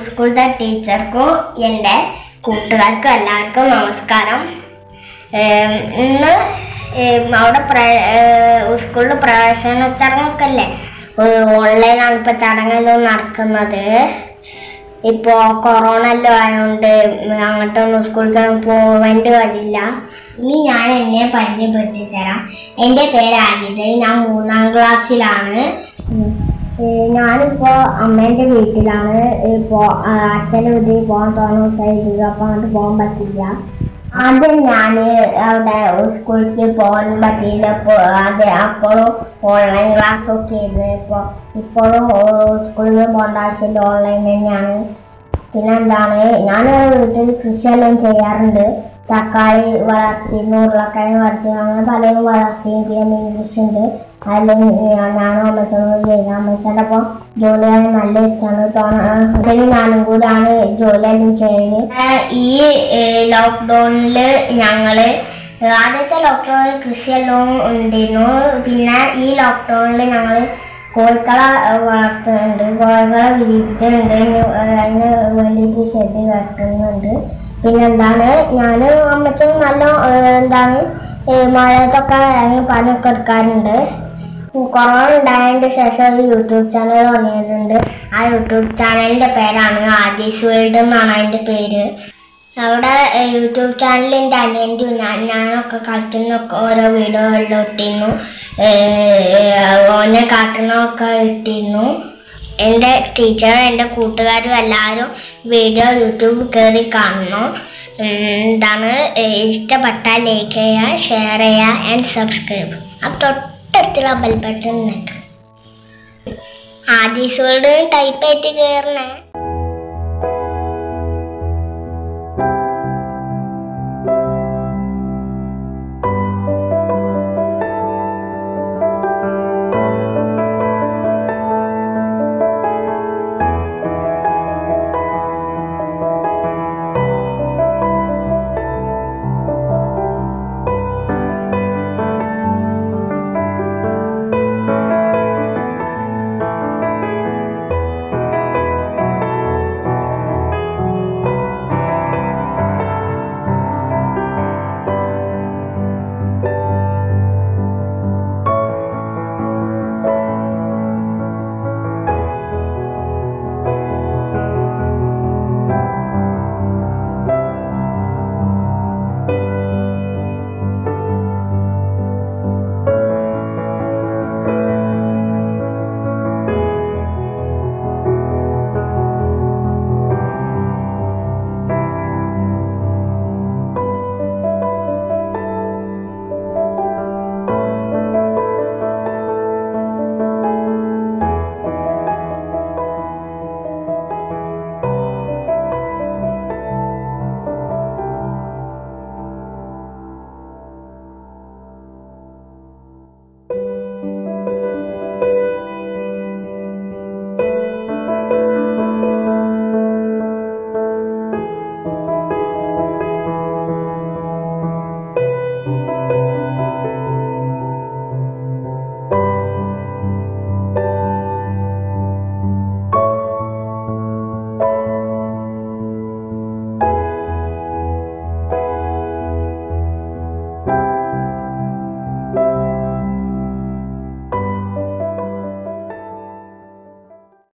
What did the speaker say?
സ്കൂളിലെ ടീച്ചർക്കും എൻ്റെ കൂട്ടുകാർക്കും എല്ലാവർക്കും നമസ്കാരം ഏം, ഇന്ന് ഏം, അവിടെ പ്ര- ഏ, സ്കൂളിൽ പ്രവേശന ചടങ്ങൊക്കെ അല്ലേ ഓൺലൈനാണ് ഇപ്പൊ ചടങ്ങെല്ലാം നടക്കുന്നത് ഇപ്പോ കൊറോണ എല്ലാം ആയതുകൊണ്ട് അങ്ങോട്ടൊന്നും സ്കൂളിൽ പോവേണ്ടി വരില്ല ഇനി ഞാൻ എന്നെ പരിചയപ്പെടുത്തി തരാം എൻ്റെ പേര് ആജിത് ഞാൻ മൂന്നാം ക്ലാസ്സിലാണ് ഉം. ഏ, ഞാനിപ്പോ അമ്മേന്റെ വീട്ടിലാണ് ഇപ്പോ ആ, അച്ഛൻ്റെ വീട്ടിൽ പോകാൻ തോന്നുന്നു അപ്പൊ അങ്ങോട്ട് പോകാൻ പറ്റില്ല ആദ്യം ഞാൻ അവിടെ സ്കൂളിലേക്ക് പോകാൻ പറ്റിയില്ല അപ്പോൾ അത് അപ്പോഴും ഓൺലൈൻ ക്ലാസ് ഒക്കെ ആയിരുന്നു ഇപ്പോൾ ഇപ്പോഴും സ്കൂളിൽ പോകേണ്ട ആവശ്യമില്ല ഓൺലൈൻ തന്നെയാണ് പിന്നെ എന്താണ് ഞാൻ വീട്ടിൽ കൃഷിയെല്ലാം ചെയ്യാറുണ്ട് തക്കാളി വളർത്തിയിരുന്നു ഉരുളക്കിഴങ്ങ് വളർത്തി അങ്ങനെ പലതും വളർത്തിയും പിന്നെ മീൻ കൃഷി ഉണ്ട് അതിൽ ഞാനും അമ്മച്ചനും ചെയ്യുന്നത് അമ്മച്ചൻ്റെ അപ്പോൾ ജോലി ചെയ്യാൻ നല്ല ഇഷ്ടമാണ് തോന്നുന്നത് ഞാനും കൂടാണ് ജോലിയെല്ലാം ചെയ്യുന്നത് ആ, ഈ ലോക്ക്ഡൗണിൽ ഞങ്ങള് ആദ്യത്തെ ലോക്ക്ഡൗണിൽ കൃഷിയെല്ലാം ഉണ്ടായിരുന്നു പിന്നെ ഈ ലോക്ക്ഡൗണിൽ ഞങ്ങൾ കോഴിക്കളെ ഏഹ്, വളർത്തുന്നുണ്ട് കോഴികളെ വിരിയിച്ചിട്ടുണ്ട് ഇനി, ഏഹ്, അതിന് വേണ്ടിയിട്ട് ഷെഡ് കെട്ടുന്നുണ്ട് പിന്നെ എന്താണ് ഞാൻ അമ്മച്ചും നല്ല ഏഹ്, എന്താണ് ഏഹ്, മഴയത്തൊക്കെ ഇറങ്ങി പണിയൊക്കെ എടുക്കാറുണ്ട് കൊറോണ ഉണ്ടായതിന് ശേഷം ഒരു യൂട്യൂബ് ചാനൽ തുടങ്ങിയിട്ടുണ്ട് ആ യൂട്യൂബ് ചാനലിന്റെ പേരാണ് ആദീസ് വേൾഡ് എന്നാണ് അതിന്റെ പേര് അവിടെ ഏഹ്, യൂട്യൂബ് ചാനലിൽ എൻ്റെ അനിയൻ്റെ ഞാൻ ഞാനൊക്കെ കളിക്കുന്നൊക്കെ ഓരോ വീഡിയോകളിലും ഇട്ടിരുന്നു ഏഹ്, ഓനെ കാട്ടുന്നൊക്കെ ഇട്ടിരുന്നു എൻ്റെ ടീച്ചറും എൻ്റെ കൂട്ടുകാരും എല്ലാവരും വീഡിയോ യൂട്യൂബ് കയറി കാണുന്നു ഉം, എന്താണ് ഏഹ്, ഇഷ്ടപ്പെട്ടാൽ ലൈക്ക് ചെയ്യുക ഷെയർ ചെയ്യുക ആൻഡ് സബ്സ്ക്രൈബ് അപ്പം തൊട്ടടുത്തുള്ള ബെൽ ബട്ടൺ നിൽക്കണം ആദ്യ ടൈപ്പ് ആയിട്ട് കയറണേ